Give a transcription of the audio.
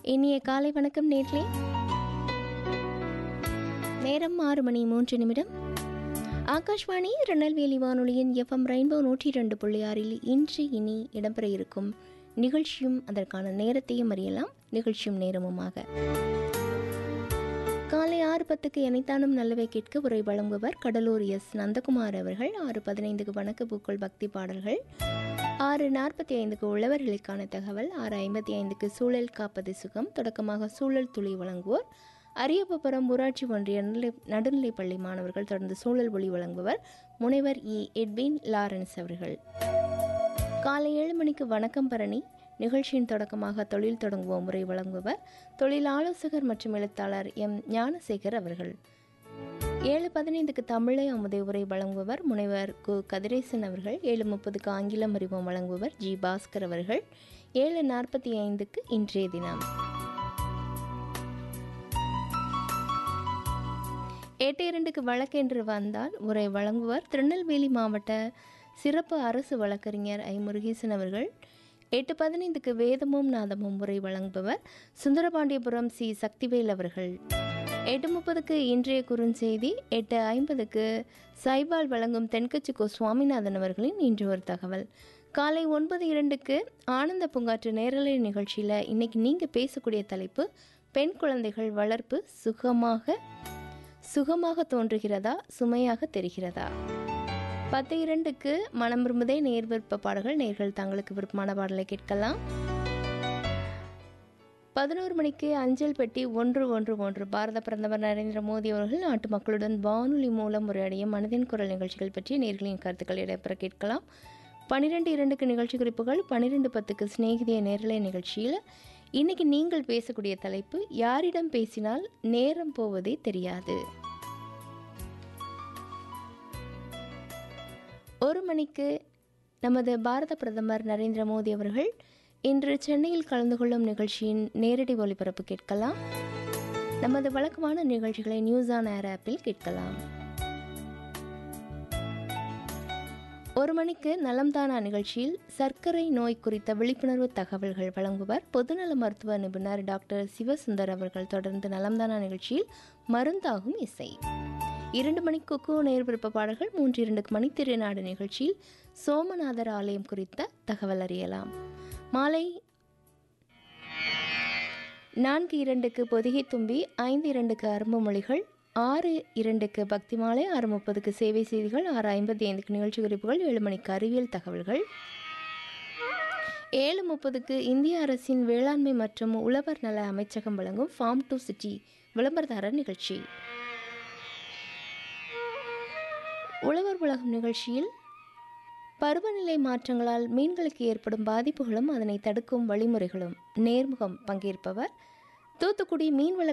இனிய காலை வணக்கம் நேர்களே நேரம் ஆறு மணி மூன்று நிமிடம் ஆகாஷ்வாணி திருநெல்வேலி வானொலியின் எஃப்எம் ரெயின்போ நூற்றி ரெண்டு புள்ளி ஆறில் இன்று இனி இடம்பெற இருக்கும் நிகழ்ச்சியும் அதற்கான நேரத்தையும் அறியலாம் நிகழ்ச்சியும் நேரமுமாக காலை ஆறு பத்துக்கு இணைத்தானும் நல்லவை கேட்க உரை வழங்குவர் கடலூர் எஸ் நந்தகுமார் அவர்கள் ஆறு பதினைந்துக்கு வணக்க பூக்கள் பக்தி பாடல்கள் ஆறு நாற்பத்தி ஐந்துக்கு உழவர்களுக்கான தகவல் ஆறு ஐம்பத்தி ஐந்துக்கு சூழல் காப்பது சுகம் தொடக்கமாக சூழல் துளி வழங்குவோர் அரியப்பபுரம் ஊராட்சி ஒன்றிய நடுநிலை நடுநிலைப்பள்ளி மாணவர்கள் தொடர்ந்து சூழல் ஒளி வழங்குபவர் முனைவர் இ எட்வின் லாரன்ஸ் அவர்கள் காலை ஏழு மணிக்கு வணக்கம் பரணி நிகழ்ச்சியின் தொடக்கமாக தொழில் தொடங்குவோம் முறை வழங்குபவர் தொழில் ஆலோசகர் மற்றும் எழுத்தாளர் எம் ஞானசேகர் அவர்கள் ஏழு பதினைந்துக்கு தமிழை அமுதை உரை வழங்குபவர் முனைவர் கு கதிரேசன் அவர்கள் ஏழு முப்பதுக்கு ஆங்கிலம் அறிவோம் வழங்குபவர் ஜி பாஸ்கர் அவர்கள் ஏழு நாற்பத்தி ஐந்துக்கு இன்றைய தினம் எட்டு இரண்டுக்கு வழக்கென்று வந்தால் உரை வழங்குவர் திருநெல்வேலி மாவட்ட சிறப்பு அரசு வழக்கறிஞர் ஐ முருகேசன் அவர்கள் எட்டு பதினைந்துக்கு வேதமும் நாதமும் உரை வழங்குபவர் சுந்தரபாண்டியபுரம் சி சக்திவேல் அவர்கள் எட்டு முப்பதுக்கு இன்றைய குறுஞ்செய்தி எட்டு ஐம்பதுக்கு சைபால் வழங்கும் தென்கட்சி கோ சுவாமிநாதன் அவர்களின் இன்று ஒரு தகவல் காலை ஒன்பது இரண்டுக்கு ஆனந்த பூங்காற்று நேரலை நிகழ்ச்சியில் இன்னைக்கு நீங்கள் பேசக்கூடிய தலைப்பு பெண் குழந்தைகள் வளர்ப்பு சுகமாக சுகமாக தோன்றுகிறதா சுமையாக தெரிகிறதா பத்து இரண்டுக்கு மனம் விரும்புதே நேர் விருப்ப பாடல்கள் நேர்கள் தங்களுக்கு விருப்பமான பாடலை கேட்கலாம் பதினோரு மணிக்கு அஞ்சல் பெட்டி ஒன்று ஒன்று ஒன்று பாரத பிரதமர் நரேந்திர மோடி அவர்கள் நாட்டு மக்களுடன் வானொலி மூலம் உரையாடிய மனதின் குரல் நிகழ்ச்சிகள் பற்றி நேர்களின் கருத்துக்கள் இடம்பெற கேட்கலாம் பன்னிரெண்டு இரண்டுக்கு நிகழ்ச்சி குறிப்புகள் பன்னிரெண்டு பத்துக்கு சிநேகிதிய நேரலை நிகழ்ச்சியில் இன்னைக்கு நீங்கள் பேசக்கூடிய தலைப்பு யாரிடம் பேசினால் நேரம் போவதே தெரியாது ஒரு மணிக்கு நமது பாரத பிரதமர் நரேந்திர மோடி அவர்கள் இன்று சென்னையில் கலந்து கொள்ளும் நிகழ்ச்சியின் நேரடி ஒலிபரப்பு கேட்கலாம் நமது வழக்கமான நிகழ்ச்சிகளை நியூஸ் ஆன் ஏர் ஆப்பில் கேட்கலாம் ஒரு மணிக்கு நலம்தானா நிகழ்ச்சியில் சர்க்கரை நோய் குறித்த விழிப்புணர்வு தகவல்கள் வழங்குவர் பொதுநல மருத்துவ நிபுணர் டாக்டர் சிவசுந்தர் அவர்கள் தொடர்ந்து நலம்தானா நிகழ்ச்சியில் மருந்தாகும் இசை இரண்டு மணிக்கு குக்கு நேர் விருப்ப பாடல்கள் மூன்று இரண்டுக்கு மணித்திருநாடு நிகழ்ச்சியில் சோமநாதர் ஆலயம் குறித்த தகவல் அறியலாம் மாலை நான்கு இரண்டுக்கு பொதிகை தும்பி ஐந்து இரண்டுக்கு அரும்பு மொழிகள் ஆறு இரண்டுக்கு பக்தி மாலை ஆறு முப்பதுக்கு சேவை செய்திகள் ஆறு ஐம்பத்தி ஐந்துக்கு நிகழ்ச்சி குறிப்புகள் ஏழு மணிக்கு அறிவியல் தகவல்கள் ஏழு முப்பதுக்கு இந்திய அரசின் வேளாண்மை மற்றும் உழவர் நல அமைச்சகம் வழங்கும் ஃபார்ம் டு சிட்டி விளம்பரதாரர் நிகழ்ச்சி உழவர் உலகம் நிகழ்ச்சியில் பருவநிலை மாற்றங்களால் மீன்களுக்கு ஏற்படும் பாதிப்புகளும் அதனை தடுக்கும் வழிமுறைகளும் நேர்முகம் பங்கேற்பவர் தூத்துக்குடி மீன்வள